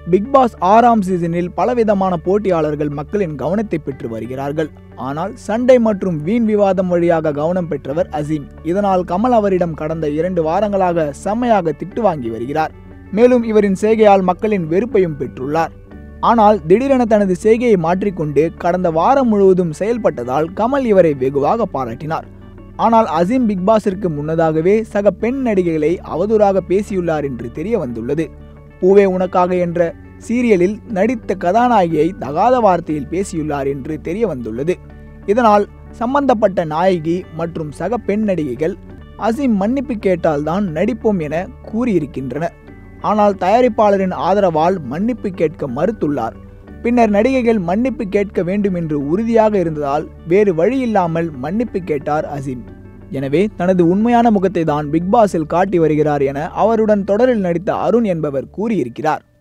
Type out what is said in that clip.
big pass ஆறாம் சீசனில் பலவிதமான போட்டியாளர்கள் மக்களின் கவனத்தை பெற்று வருகிறார்கள் ஆனால் சண்டை மற்றும் வீண் விவாதம் வழியாக கவனம் பெற்றவர் அசீம் இதனால் கமல் அவரிடம் கடந்த இரண்டு வாரங்களாக செம்மையாக திட்டு வாங்கி வருகிறார் மேலும் இவரின் செய்கையால் மக்களின் வெறுப்பையும் பெற்றுள்ளார் ஆனால் திடீரென தனது செய்கையை மாற்றிக்கொண்டு கடந்த வாரம் முழுவதும் செயல்பட்டதால் கமல் இவரை வெகுவாக பாராட்டினார் ஆனால் அசீம் பிக் பாஸிற்கு முன்னதாகவே சக பெண் நடிகைகளை அவதூறாக பேசியுள்ளார் என்று தெரிய வந்துள்ளது பூவே உனக்காக என்ற சீரியலில் நடித்த கதாநாயகியை தகாத வார்த்தையில் பேசியுள்ளார் என்று தெரிய வந்துள்ளது இதனால் சம்பந்தப்பட்ட நாயகி மற்றும் சக பெண் நடிகைகள் அசீம் மன்னிப்பு கேட்டால்தான் நடிப்போம் என கூறியிருக்கின்றனர் ஆனால் தயாரிப்பாளரின் ஆதரவால் மன்னிப்பு கேட்க மறுத்துள்ளார் பின்னர் நடிகைகள் மன்னிப்பு கேட்க வேண்டும் என்று உறுதியாக இருந்ததால் வேறு வழியில்லாமல் மன்னிப்பு கேட்டார் அசீம் எனவே தனது உண்மையான முகத்தை தான் பிக் பாஸில் காட்டி வருகிறார் என அவருடன் தொடரில் நடித்த அருண் என்பவர் கூறியிருக்கிறார்